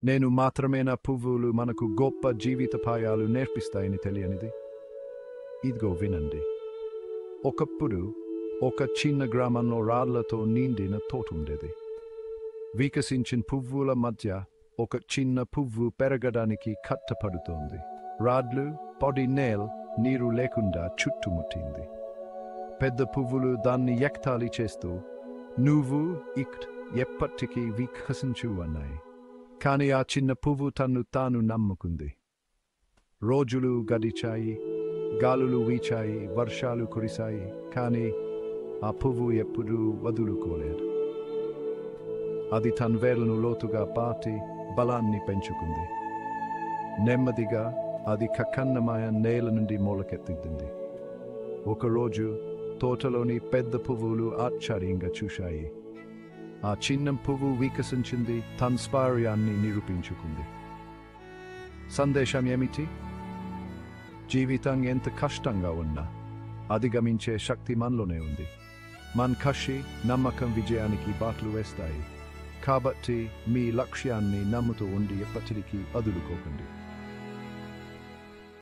నేను మాత్రమేనా పువ్వులు మనకు గొప్ప జీవితపాయాలు నేర్పిస్తాయని తెలియనిది ఇదిగో వినండి ఒకప్పుడు ఒక చిన్న గ్రామంలో రాళ్లతో నిండిన తోట ఉండేది వికసించిన పువ్వుల మధ్య ఒక చిన్న పువ్వు పెరగడానికి కట్టపడుతోంది రాడ్లు పొడి నేల్ నీరు లేకుండా చుట్టుముట్టింది పెద్ద పువ్వులు దాన్ని ఎక్తాళి చేస్తూ నువ్వు ఇక్ ఎప్పటికీ వికసించు అన్నాయి కానీ ఆ చిన్న పువ్వు తన్ను తాను నమ్ముకుంది రోజులు గడిచాయి గాలులు వీచాయి వర్షాలు కురిశాయి కానీ ఆ పువ్వు ఎప్పుడూ వదులుకోలేదు అది తన వేర్లను లోతుగా పాతి బలాన్ని పెంచుకుంది నెమ్మదిగా అది కక్కన్నమాయ నేల నుండి మొలకెత్తింది ఒకరోజు తోటలోని పెద్ద పువ్వులు ఆశ్చర్యంగా చూశాయి ఆ చిన్న పువ్వు వికసించింది తన స్పార్యాన్ని నిరూపించుకుంది సందేశం ఏమిటి జీవితం ఎంత కష్టంగా ఉన్నా అధిగమించే శక్తి మనలోనే ఉంది మన కషి నమ్మకం విజయానికి బాటలు వేస్తాయి కాబట్టి మీ లక్ష్యాన్ని నమ్ముతూ ఉండి ఎప్పటికీ వదులుకోకండి